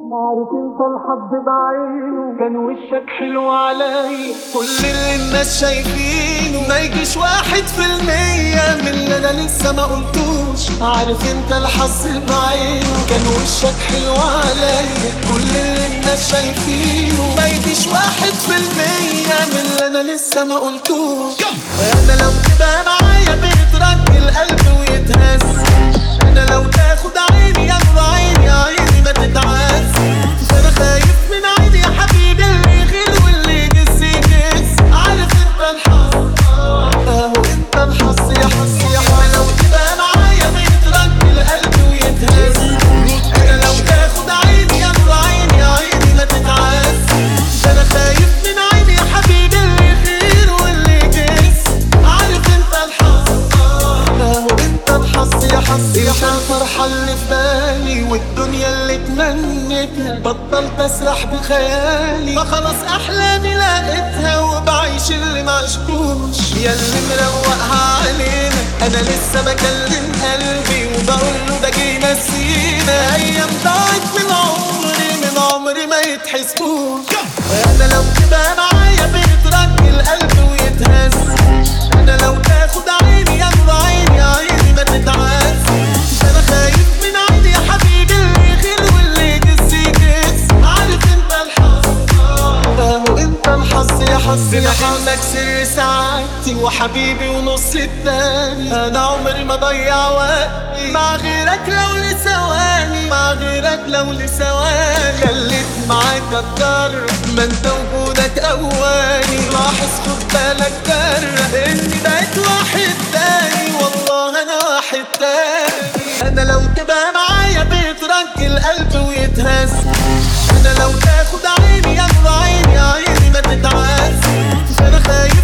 عارف انت الحظ بعينه كان وشك حلو علي كل اللي الناس شايفينه ما يجيش واحد في المية من اللي انا لسه ما قلتوش عارف انت الحظ بعينه كان وشك حلو عليا كل اللي الناس شايفينه ما يجيش واحد في المية من اللي انا لسه ما قلتوش انا لو تبقى معايا بيترك القلب ويتهز انا لو تاخد عيني يا نور عيني عيني ما تتعز انا خايف من عيني يا حبيبي اللي يغير واللي يجس يجس عارف انت الحظ اهو انت الحظ يا حظ يا حظ لو تبقى معايا بيترك القلب ويتهز انا لو تاخد عيني يا نور عيني عيني ما تتعز انا خايف من عيني يا حبيبي اللي يغير واللي يجس عارف انت الحظ اهو انت الحظ يا حظ يا حظ الفرحة اللي في بالي والدنيا اللي تمنيتها بطلت اسرح بخيالي ما خلاص احلامي لقيتها وبعيش اللي معشقوش يا اللي مروقها علينا انا لسه بكلم قلبي وبقول له ده جينا سينا ايام ضاعت من عمري من عمري ما يتحسبوش انا لو تبقى معايا بيترك القلب ويتهز انا لو تاخد عيني يا نور عيني عيني ما تتعز انا خايف من عيني يا حبيبي اللي يغير واللي يجس يجس عارف انت الحظ اهو انت الحظ يا حظ يا حظك سر سعادتي وحبيبي ونص التاني انا عمري ما ضيع وقتي مع غيرك لو لثواني مع غيرك لو لثواني خليت معاك اتجرب ما انت وجودك اواني لاحظ خد بالك جرب اني بقيت واحد تاني والله انا واحد تاني انا لو تبقى معايا بيترك القلب ويتهز انا لو تاخد عيني يا نور عيني عيني ما تتعز انا خايف